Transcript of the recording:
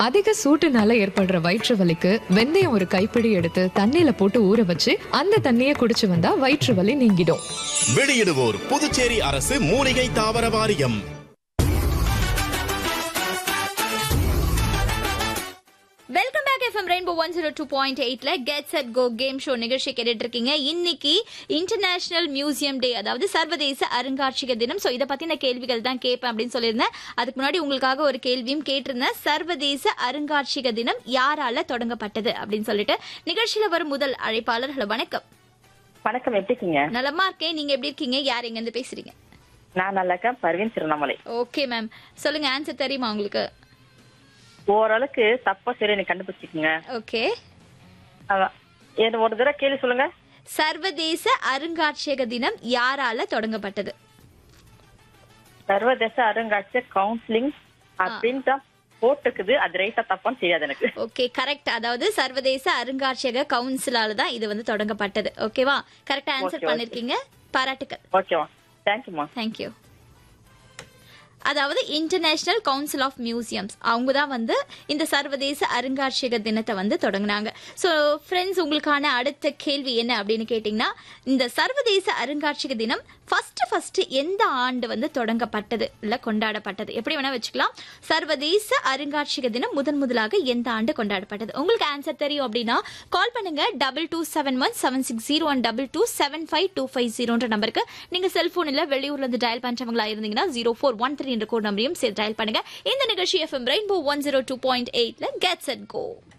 அதிக சூட்டுனால ஏற்படுற வயிற்று வலிக்கு வெந்தயம் ஒரு கைப்பிடி எடுத்து தண்ணியில போட்டு ஊற வச்சு அந்த தண்ணியை குடிச்சு வந்தா வயிற்று வலி நீங்கிடும் வெளியிடுவோர் புதுச்சேரி அரசு மூலிகை தாவர வாரியம் welcome back FM Rainbow one zero two point எயிட்ல get set go game show நிகழ்ச்சி கேட்டுட்டு இருக்கீங்க இன்னைக்கு இன்டர்நேஷனல் மியூசியம் டே அதாவது சர்வதேச அருங்காட்சியக தினம் ஸோ இதை பத்தின கேள்விகள் தான் கேட்பேன் அப்படின்னு சொல்லியிருந்தேன் அதுக்கு முன்னாடி உங்களுக்காக ஒரு கேள்வியும் கேட்டிருந்தேன் சர்வதேச அருங்காட்சியக தினம் யாரால தொடங்கப்பட்டது அப்படின்னு சொல்லிட்டு நிகழ்ச்சியில வரும் முதல் அழைப்பாளர் ஹலோ வணக்கம் வணக்கம் எப்படி இருக்கீங்க நலமா இருக்கேன் நீங்க எப்படி இருக்கீங்க யார் எங்க இருந்து பேசுறீங்க நான் நல்லா இருக்கேன் பர்வீன் திருவண்ணாமலை ஓகே மேம் சொல்லுங்க ஆன்சர் தெரியுமா உங்களுக்கு ஓரளவுக்கு தப்பா சரி நீ கண்டுபிடிச்சிக்கங்க ஓகே அதான். எனக்கு ஒரு தடவை கேள்வி சொல்லுங்க சர்வதேச அருங்காட்சியக தினம் யாரால தொடங்கப்பட்டது சர்வதேச அருங்காட்சியக கவுன்சிலிங் அப்படின்னு தான் போட்டுக்குது அது ரைட்டா தப்பான்னு தெரியாது எனக்கு ஓகே கரெக்ட் அதாவது சர்வதேச அருங்காட்சியக கவுன்சிலால தான் இது வந்து தொடங்கப்பட்டது ஓகேவா கரெக்டா ஆன்சர் Okay, okay. பண்ணிருக்கீங்க பாராட்டுக்கள் ஓகேவா தேங்க்யூமா தேங்க்யூ அதாவது இன்டர்நேஷனல் கவுன்சில் ஆஃப் மியூசியம்ஸ் அவங்க தான் வந்து இந்த சர்வதேச அருங்காட்சியக தினத்தை வந்து தொடங்கினாங்க ஸோ ஃப்ரெண்ட்ஸ் உங்களுக்கான அடுத்த கேள்வி என்ன அப்படின்னு கேட்டிங்கன்னா இந்த சர்வதேச அருங்காட்சியக தினம் ஃபர்ஸ்ட் ஃபர்ஸ்ட் எந்த ஆண்டு வந்து தொடங்கப்பட்டது இல்லை கொண்டாடப்பட்டது எப்படி வேணா வச்சுக்கலாம் சர்வதேச அருங்காட்சியக தினம் முதன் முதலாக எந்த ஆண்டு கொண்டாடப்பட்டது உங்களுக்கு ஆன்சர் தெரியும் அப்படின்னா கால் பண்ணுங்க double two seven one seven six zero one double two seven five two five ஜீரோன்ற நம்பருக்கு நீங்க செல்போனில் வெளியூர்ல இருந்து டயல் பண்றவங்களா இருந்தீங்கன்னா ஜீரோ ஃபோர் ஒன் த்ரீ என்ற கோட் நம்பரையும் சேர்த்து டயல் பண்ணுங்க இந்த நிகழ்ச்சி FM Rainbow one zero two point எயிட்ல கெட்ஸ் அட் கோ